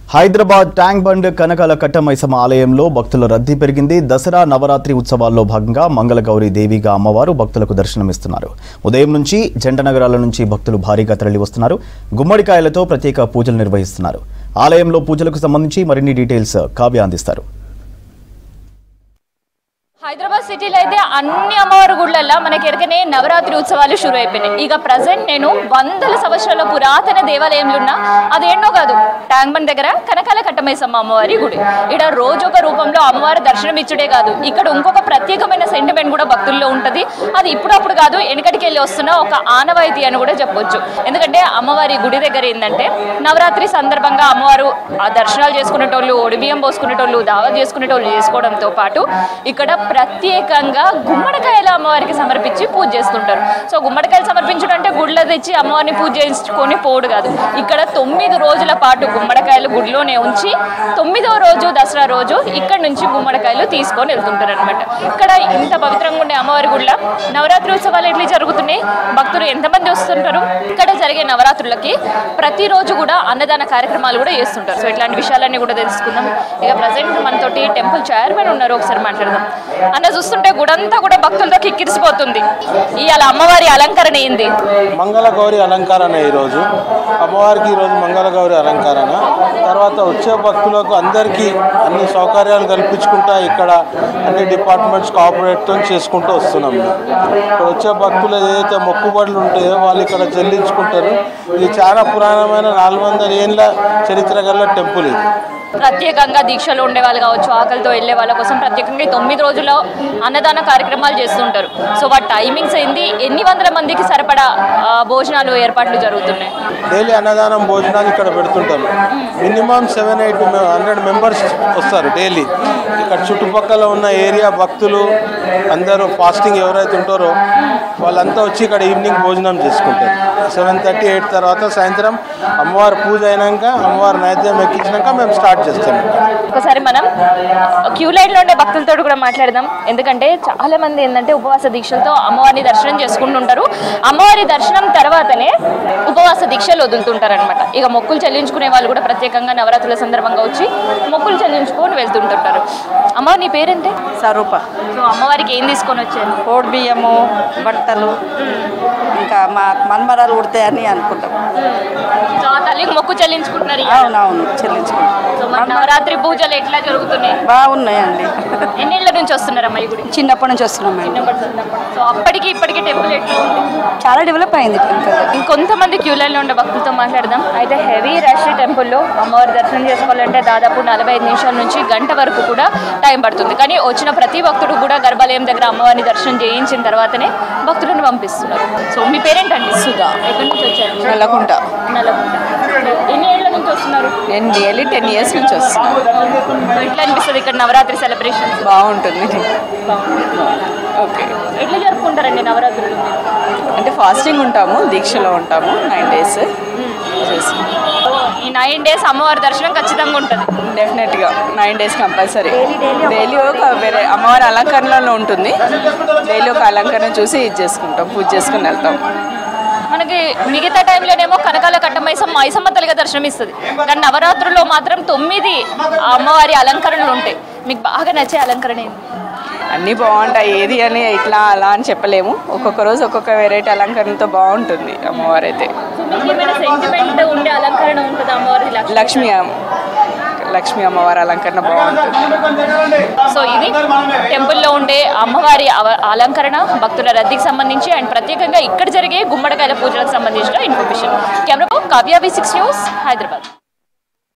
Hyderabad tank bund కనకాల కట్టమైసమ్మ ఆలయంలో భక్తుల రద్దీ పెరిగింది దసరా నవరాత్రి ఉత్సవాల్లో భాగంగా మంగళగౌరి దేవిగా అమ్మవారు భక్తులకు దర్శనమిస్తున్నారు ఉదయం నుంచి జంట నగరాల నుంచి భక్తులు భారీగా తరలి వస్తున్నారు గుమ్మడికాయలతో ప్రత్యేక పూజలు నిర్వహిస్తున్నారు ఆలయంలో పూజలకు సంబంధించి మరిన్ని డీటెయిల్స్ కావ్య అందిస్తారు హైదరాబాద్ సిటీలో అయితే అన్ని అమ్మవారి గుళ్ళల్లో మనకి ఎరకనే నవరాత్రి ఉత్సవాలు షురు అయిపోయినాయి ఇక ప్రజెంట్ నేను వందల సంవత్సరాల పురాతన దేవాలయంలో ఉన్న అదేంటో కాదు ట్యాంక్ బండ్ దగ్గర కనకాల కట్టమైసమ్మ అమ్మవారి గుడి ఇక్కడ రోజు ఒక రూపంలో అమ్మవారి దర్శనం ఇచ్చుడే కాదు ఇక్కడ ఇంకొక ప్రత్యేకమైన సెంటిమెంట్ కూడా భక్తుల్లో ఉంటది అది ఇప్పుడప్పుడు కాదు వెనకటికి వెళ్ళి వస్తున్న ఒక ఆనవాయితీ అని కూడా చెప్పొచ్చు ఎందుకంటే అమ్మవారి గుడి దగ్గర ఏంటంటే నవరాత్రి సందర్భంగా అమ్మవారు ఆ దర్శనాలు చేసుకునేటోళ్ళు ఒడిబియ్యం పోసుకునేటోళ్ళు దావా చేసుకునేటోళ్ళు చేసుకోవడంతో పాటు ఇక్కడ ప్రత్యేకంగా గుమ్మడికాయల అమ్మవారికి సమర్పించి పూజ చేస్తుంటారు సో గుమ్మడికాయలు సమర్పించడం అంటే గుడిలో తెచ్చి అమ్మవారిని పూజ చేయించుకొని పోడు కాదు ఇక్కడ తొమ్మిది రోజుల పాటు గుమ్మడికాయలు గుడిలోనే ఉంచి తొమ్మిదవ రోజు దసరా రోజు ఇక్కడ నుంచి గుమ్మడికాయలు తీసుకొని వెళ్తుంటారు అనమాట ఇక్కడ ఇంత పవిత్రంగా ఉండే అమ్మవారి గుడిలో నవరాత్రి ఉత్సవాలు ఎట్లా జరుగుతున్నాయి భక్తులు ఎంతమంది వస్తుంటారు ఇక్కడ జరిగే నవరాత్రులకి ప్రతిరోజు కూడా అన్నదాన కార్యక్రమాలు కూడా చేస్తుంటారు సో ఇట్లాంటి విషయాలన్నీ కూడా తెలుసుకుందాం ఇక ప్రజెంట్ మనతోటి టెంపుల్ చైర్మన్ ఉన్నారు ఒకసారి మాట్లాడదాం అన్న చూస్తుంటే గుడంతా కూడా భక్తులతో కిక్కిరిసిపోతుంది ఇవాళ అమ్మవారి అలంకరణ ఏంది మంగళ గౌరి అలంకరణ ఈరోజు అమ్మవారికి ఈరోజు మంగళ గౌరి అలంకరణ తర్వాత వచ్చే భక్తులకు అందరికీ అన్ని సౌకర్యాలు కల్పించుకుంటా ఇక్కడ అన్ని డిపార్ట్మెంట్స్ కోఆపరేట్తో చేసుకుంటూ వస్తున్నాం మేము. ఇక్కడ వచ్చే భక్తులు ఏదైతే మొక్కుబడులు ఉంటాయో వాళ్ళు ఇక్కడ చెల్లించుకుంటారు ఇది చాలా పురాణమైన నాలుగు వందల ఏళ్ళ చరిత్ర గల టెంపుల్ ఇది ప్రత్యేకంగా దీక్షలో ఉండే వాళ్ళు కావచ్చు ఆకలితో వెళ్ళే వాళ్ళ కోసం ప్రత్యేకంగా ఈ తొమ్మిది రోజుల్లో అన్నదాన కార్యక్రమాలు చేస్తుంటారు సో వాటి టైమింగ్స్ ఏంది ఎన్ని వందల మందికి సరిపడా ఆ, భోజనాలు ఏర్పాట్లు జరుగుతున్నాయి డైలీ అన్నదానం భోజనాలు ఇక్కడ పెడుతుంటాం minimum seven eight hundred members వస్తారు డైలీ ఇక్కడ చుట్టుపక్కల ఉన్న ఏరియా భక్తులు అందరూ ఫాస్టింగ్ ఎవరైతే ఉంటారో వాళ్ళంతా వచ్చి ఇక్కడ ఈవినింగ్ భోజనం చేసుకుంటారు సెవెన్ థర్టీ ఎయిట్ తర్వాత సాయంత్రం అమ్మవారి పూజ అయినాక అమ్మవారి నైవేద్యం ఎక్కించినాక మేము స్టార్ట్ చేస్తాం ఒకసారి మనం క్యూ లైన్ లో ఉండే భక్తులతో కూడా మాట్లాడదాం ఎందుకంటే చాలా మంది ఏంటంటే ఉపవాస దీక్షలతో అమ్మవారిని దర్శనం చేసుకుంటుంటారు అమ్మవారి దర్శనం తర్వాతనే ఉపవాస దీక్షలు వదులుతుంటారు అనమాట ఇక మొక్కులు చెల్లించుకునే వాళ్ళు కూడా ప్రత్యేకంగా నవరాత్రుల సందర్భంగా వచ్చి మొక్కులు చెల్లించుకొని వెళ్తుంటుంటారు అమ్మ నీ పేరేంటి స్వరూప సో అమ్మవారికి ఏం తీసుకొని వచ్చాను కోడి బియ్యము బట్టలు ఇంకా మా మన్మరాలు ఉడతాయని అనుకుంటాం సో ఆ తల్లికి మొక్కు చెల్లించుకుంటున్నారు ఇవాళ. అవునవును చెల్లించుకుంటాం సో మన నవరాత్రి పూజలు ఎట్లా జరుగుతున్నాయి బాగున్నాయండి ఎన్నేళ్ల నుంచి వస్తున్నారమ్మా ఈ గుడి చిన్నప్పటి నుంచి వస్తున్నామండి సో అప్పటికి ఇప్పటికి టెంపుల్ ఎట్లా ఉంది చాలా డెవలప్ అయింది టెంపుల్ ఇంకొంతమంది క్యూ లైన్లో ఉండే భక్తులతో మాట్లాడదాం అయితే హెవీ రష్ టెంపుల్లో అమ్మవారి దర్శనం చేసుకోవాలంటే దాదాపు నలభై ఐదు నిమిషాల నుంచి గంట వరకు కూడా టైం పడుతుంది కానీ వచ్చిన ప్రతి భక్తుడు కూడా గర్భాలయం దగ్గర అమ్మవారిని దర్శనం చేయించిన తర్వాతనే భక్తులను పంపిస్తున్నారు సో మీ పేరేంటండి సుధా ఎక్కడి నుంచి వచ్చారు నల్లకుంట నల్లకుంట ఎన్ని ఏళ్ళ నుంచి వస్తున్నారు నేను డైలీ టెన్ ఇయర్స్ నుంచి వస్తున్నాను సో ఎట్లా అనిపిస్తుంది ఇక్కడ నవరాత్రి సెలబ్రేషన్ బాగుంటుంది ఓకే ఎట్లా జరుపుకుంటారండి నవరాత్రులు అంటే ఫాస్టింగ్ ఉంటాము దీక్షలో ఉంటాము నైన్ డేస్ ఈ నైన్ డేస్ అమ్మవారి దర్శనం ఖచ్చితంగా ఉంటుంది డెఫినెట్గా నైన్ డేస్ కంపల్సరీ డైలీ ఒక వేరే అమ్మవారి అలంకరణలో ఉంటుంది డైలీ ఒక అలంకరణ చూసి ఇది చేసుకుంటాం పూజ చేసుకుని వెళ్తాం మనకి మిగతా టైంలోనేమో కనకాల కట్టమైసమ్మ మైసమ్మ తల్లిగా దర్శనం ఇస్తుంది కానీ నవరాత్రుల్లో మాత్రం తొమ్మిది అమ్మవారి అలంకరణలు ఉంటాయి మీకు బాగా నచ్చే అలంకరణ ఏంటి అన్నీ బాగుంటాయి ఏది అని ఇట్లా అలా అని చెప్పలేము ఒక్కొక్క రోజు ఒక్కొక్క వెరైటీ అలంకరణతో బాగుంటుంది అమ్మవారు అయితే సో మీకు ఏమైనా సెంటిమెంట్ ఉండే అలంకరణ ఉంటుంది అమ్మవారి లక్ష్మి లక్ష్మి అమ్మ- లక్ష్మి అమ్మవారి అలంకరణ బాగుంటుంది సో ఇది టెంపుల్లో ఉండే అమ్మవారి అవ- అలంకరణ భక్తుల రద్దీకి సంబంధించి అండ్ ప్రత్యేకంగా ఇక్కడ జరిగే గుమ్మడికాయల పూజలకు సంబంధించిన information camera Kavya V six news Hyderabad